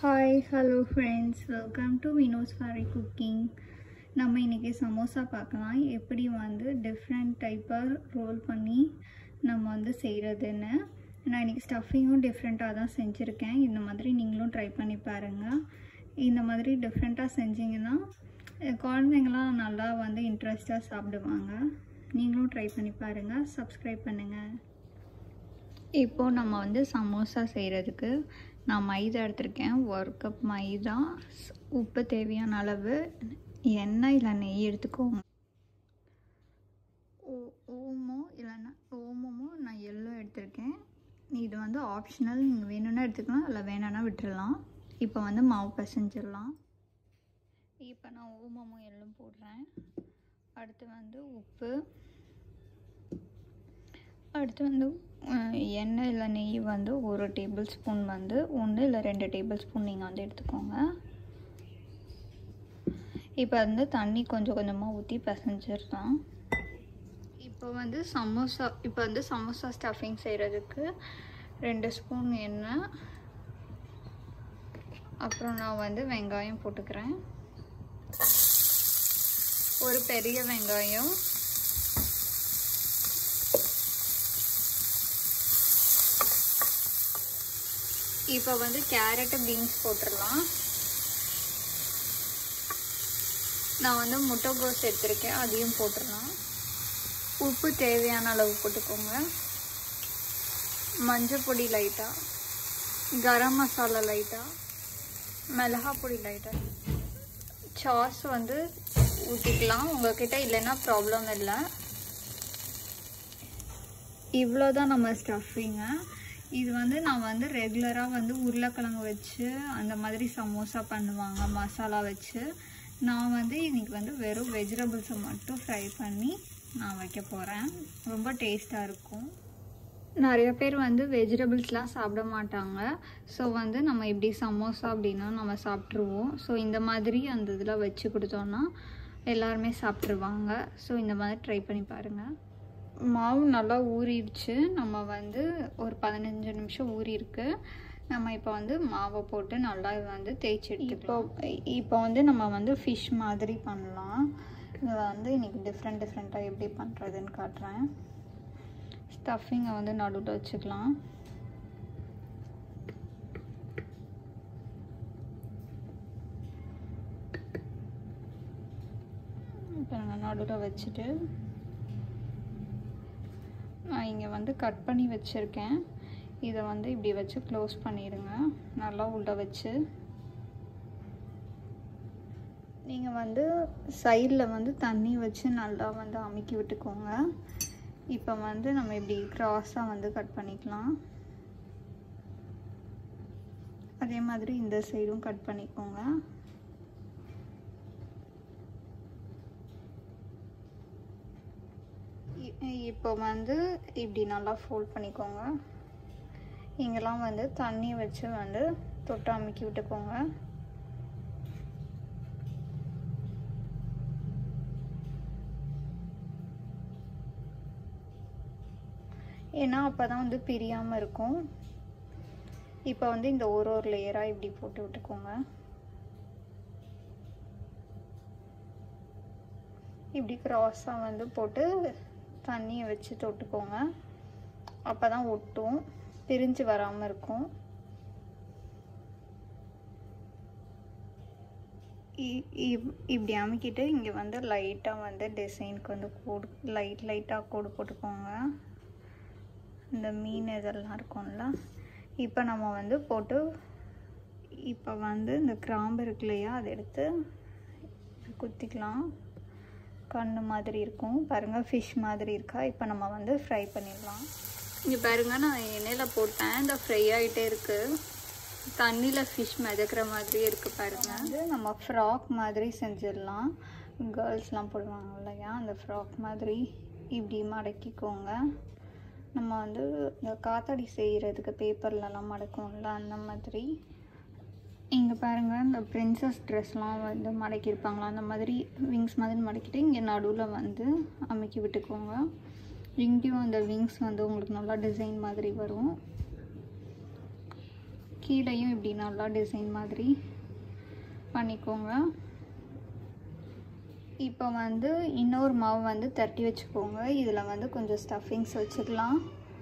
Hi hello friends welcome to Vino's fairy cooking நம்ம இன்றைக்கி சமோசா பார்க்கலாம் எப்படி வந்து டிஃப்ரெண்ட் டைப்பாக ரோல் பண்ணி நம்ம வந்து செய்கிறதுன்னு நான் இன்றைக்கி ஸ்டஃபிங்கும் டிஃப்ரெண்ட்டாக தான் செஞ்சுருக்கேன் இந்த மாதிரி நீங்களும் ட்ரை பண்ணி பாருங்கள் இந்த மாதிரி டிஃப்ரெண்ட்டாக செஞ்சிங்கன்னா அஹ், குழந்தைங்களாம் நல்லா வந்து இன்ட்ரெஸ்ட்டாக சாப்பிடுவாங்க நீங்களும் ட்ரை பண்ணி பாருங்கள் சப்ஸ்கிரைப் பண்ணுங்கள் இப்போது நம்ம வந்து சமோசா செய்கிறதுக்கு நான் மைதா எடுத்திருக்கேன் ஒரு கப் மைதா ஸ்- உப்பு தேவையான அளவு எண்ணெய் இல்லை நெய் எடுத்துக்கோங்க ஓ- ஓமோ இல்லைன்னா ஓமமும் நான் எள்ளோ எடுத்திருக்கேன் இது வந்து ஆப்ஷனல் நீங்கள் வேணும்னா எடுத்துக்கலாம் இல்லை வேணான்னா விட்டுறலாம் இப்போ வந்து மாவு பிசைஞ்சிடலாம் இப்போ நான் ஓமமும் எள்ளும் போடுறேன் அடுத்து வந்து உப்பு அடுத்து வந்து அஹ், எண்ணெய் இல்லை நெய் வந்து ஒரு டேபிள் ஸ்பூன் வந்து ஒன்று இல்லை ரெண்டு டேபிள் ஸ்பூன் நீங்கள் வந்து எடுத்துக்கோங்க இப்போ வந்து தண்ணி கொஞ்சம் கொஞ்சமாக ஊற்றி பிசைஞ்சிடலாம் இப்போ வந்து சமோசா இப்போ வந்து சமோசா ஸ்டஃபிங் செய்கிறதுக்கு ரெண்டு ஸ்பூன் எண்ணெய் அப்புறம் நான் வந்து வெங்காயம் போட்டுக்கிறேன் ஒரு பெரிய வெங்காயம் இப்போ வந்து கேரட்டு பீன்ஸ் போட்டுடலாம் நான் வந்து முட்டைகோஸ் எடுத்திருக்கேன் அதையும் போட்டுடலாம் உப்பு தேவையான அளவு போட்டுக்கோங்க மஞ்சள் பொடி லைட்டாக கரம் மசாலா லைட்டாக மிளகா பொடி லைட்டாக சாஸ் வந்து ஊற்றிக்கலாம் உங்ககிட்ட இல்லைன்னா ப்ராப்ளம் இல்லை இவ்வளோதான் நம்ம ஸ்டஃபிங்க இது வந்து நான் வந்து ரெகுலராக வந்து உருளைக்கிழங்கு வச்சு அந்த மாதிரி சமோசா பண்ணுவாங்க மசாலா வச்சு நான் வந்து இன்னைக்கு வந்து வெறும் வெஜிடபிள்ஸை மட்டும் ஃப்ரை பண்ணி நான் வைக்க போகிறேன் ரொம்ப டேஸ்ட்டாக இருக்கும் நிறைய பேர் வந்து வெஜிடபிள்ஸ்லாம் சாப்பிட மாட்டாங்க ஸோ வந்து நம்ம இப்படி சமோசா அப்படின்னா நம்ம சாப்பிட்ருவோம் ஸோ இந்த மாதிரி அந்த இதில் வச்சு கொடுத்தோன்னா எல்லாருமே சாப்பிட்ருவாங்க ஸோ இந்த மாதிரி ட்ரை பண்ணி பாருங்கள் மாவு நல்லா ஊறிடுச்சு நம்ம வந்து ஒரு பதினஞ்சு நிமிஷம் ஊறியிருக்கு நம்ம இப்போ வந்து மாவை போட்டு நல்லா வந்து தேய்ச்சி எடுத்துக்கலாம் இப்போ இப்போ வந்து நம்ம வந்து ஃபிஷ் மாதிரி பண்ணலாம் இதை வந்து இன்னைக்கு டிஃப்ரெண்ட் டிஃப்ரெண்ட்டாக எப்படி பண்ணுறதுன்னு காட்டுறேன் ஸ்டஃபிங்கை வந்து நடுவில் வச்சுக்கலாம் இப்போ நான் நடுவில் வச்சுட்டு நான் இங்கே வந்து கட் பண்ணி வச்சுருக்கேன் இதை வந்து இப்படி வச்சு க்ளோஸ் பண்ணிடுங்க நல்லா உள்ள வச்சு நீங்கள் வந்து சைடில் வந்து தண்ணி வச்சு நல்லா வந்து அமுக்கி விட்டுக்கோங்க இப்போ வந்து நம்ம இப்படி க்ராஸாக வந்து கட் பண்ணிக்கலாம் அதே மாதிரி இந்த சைடும் கட் பண்ணிக்கோங்க இ- இப்போ வந்து இப்படி நல்லா ஃபோல்ட் பண்ணிக்கோங்க இங்கெல்லாம் வந்து தண்ணி வச்சு வந்து தொட்டு அமுக்கி விட்டுக்கோங்க ஏன்னா அப்போ தான் வந்து பிரியாமல் இருக்கும் இப்போ வந்து இந்த ஒரு ஒரு லேயராக இப்படி போட்டு விட்டுக்கோங்க இப்படி க்ராஸாக வந்து போட்டு தண்ணியை வச்சு தொட்டுக்கோங்க அப்போ தான் ஒட்டும் பிரிஞ்சு வராமல் இருக்கும் இ- இப்- இப்படி அமுக்கிட்டு இங்கே வந்து லைட்டாக வந்து டிசைனுக்கு வந்து கோடு லைட் லைட்டாக கோடு போட்டுக்கோங்க இந்த மீன் இதெல்லாம் இருக்கும்ல இப்போ நம்ம வந்து போட்டு இப்போ வந்து இந்த கிராம்பு இருக்கு இல்லையா அதை எடுத்து குத்திக்கலாம் கண்ணு மாதிரி இருக்கும் பாருங்கள் ஃபிஷ் மாதிரி இருக்கா இப்போ நம்ம வந்து ஃப்ரை பண்ணிடலாம் இங்கே பாருங்க நான் எண்ணெயில் போட்டேன் இந்த ஃப்ரை ஆகிட்டே இருக்குது தண்ணியில் ஃபிஷ் மிதக்கிற மாதிரியே இருக்குது பாருங்க வந்து நம்ம ஃப்ராக் மாதிரி செஞ்சிடலாம் கேர்ள்ஸ்லாம் போடுவாங்க இல்லையா அந்த ஃப்ராக் மாதிரி இப்படி மடக்கிக்கோங்க நம்ம வந்து இந்த காத்தாடி செய்கிறதுக்கு பேப்பர்லலாம் மடக்கும்ல அந்த மாதிரி இங்கே பாருங்கள் இந்த பிரின்சஸ் ட்ரெஸ்லாம் வந்து மடக்கியிருப்பாங்களா அந்த மாதிரி விங்ஸ் மாதிரி மடக்கிட்டு இங்கே நடுவில் வந்து அமுக்கி விட்டுக்கோங்க இங்கேயும் அந்த விங்ஸ் வந்து உங்களுக்கு நல்லா டிசைன் மாதிரி வரும் கீழேயும் இப்படி நல்லா டிசைன் மாதிரி பண்ணிக்கோங்க இப்போ வந்து இன்னொரு மாவு வந்து தட்டி வச்சுக்கோங்க இதில் வந்து கொஞ்சம் ஸ்டஃபிங்ஸ் வச்சுக்கலாம்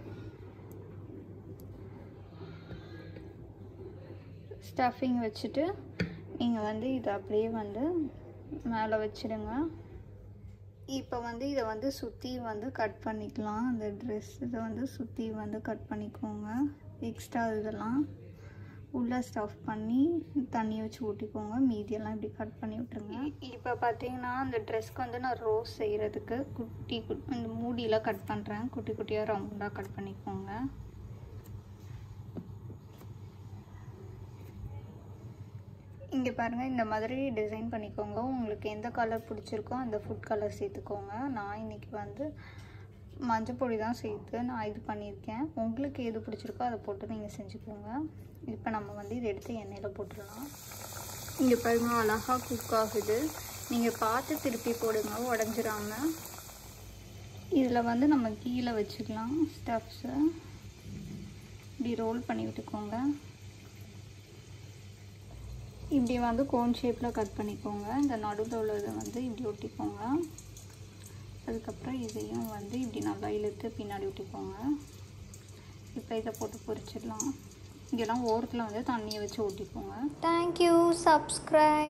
ஸ்டஃபிங் வச்சுட்டு நீங்கள் வந்து இதை அப்படியே வந்து மேலே வச்சிடுங்க இப்போ வந்து இதை வந்து சுற்றி வந்து கட் பண்ணிக்கலாம் அந்த ட்ரெஸ் இதை வந்து சுற்றி வந்து கட் பண்ணிக்கோங்க எக்ஸ்ட்ரா இதெல்லாம் உள்ளே ஸ்டஃப் பண்ணி தண்ணி வச்சு ஊட்டிக்கோங்க மீதியெல்லாம் இப்படி கட் பண்ணி விட்ருங்க இப்போ பார்த்தீங்கன்னா அந்த ட்ரெஸ்க்கு வந்து நான் ரோஸ் செய்கிறதுக்கு குட்டி குட் இந்த மூடியில் கட் பண்ணுறேன் குட்டி குட்டியாக ரவுண்டாக கட் பண்ணிக்கோங்க இங்கே பாருங்கள் இந்த மாதிரி டிசைன் பண்ணிக்கோங்க உங்களுக்கு எந்த கலர் பிடிச்சிருக்கோ அந்த ஃபுட் கலர் சேர்த்துக்கோங்க நான் இன்றைக்கி வந்து மஞ்சள் பொடி தான் சேர்த்து நான் இது பண்ணியிருக்கேன் உங்களுக்கு எது பிடிச்சிருக்கோ அதை போட்டு நீங்கள் செஞ்சுக்கோங்க இப்போ நம்ம வந்து இதை எடுத்து எண்ணெயில் போட்டுடலாம் இங்கே பாருங்கள் அழகாக குக் ஆகுது நீங்கள் பார்த்து திருப்பி போடுங்க உடஞ்சிராம இதில் வந்து நம்ம கீழே வச்சுக்கலாம் ஸ்டப்ஸை இப்படி ரோல் பண்ணி விட்டுக்கோங்க இப்படி வந்து கோன் ஷேப்பில் கட் பண்ணிக்கோங்க இந்த நடுவில் உள்ளதை வந்து இப்படி ஒட்டிக்கோங்க அதுக்கப்புறம் இதையும் வந்து இப்படி நல்லா இழுத்து பின்னாடி ஒட்டிக்கோங்க இப்போ இதை போட்டு பொரிச்சிடலாம் இங்கெல்லாம் ஓரத்தில் வந்து தண்ணியை வச்சு ஒட்டிக்கோங்க Thank you. Subscribe.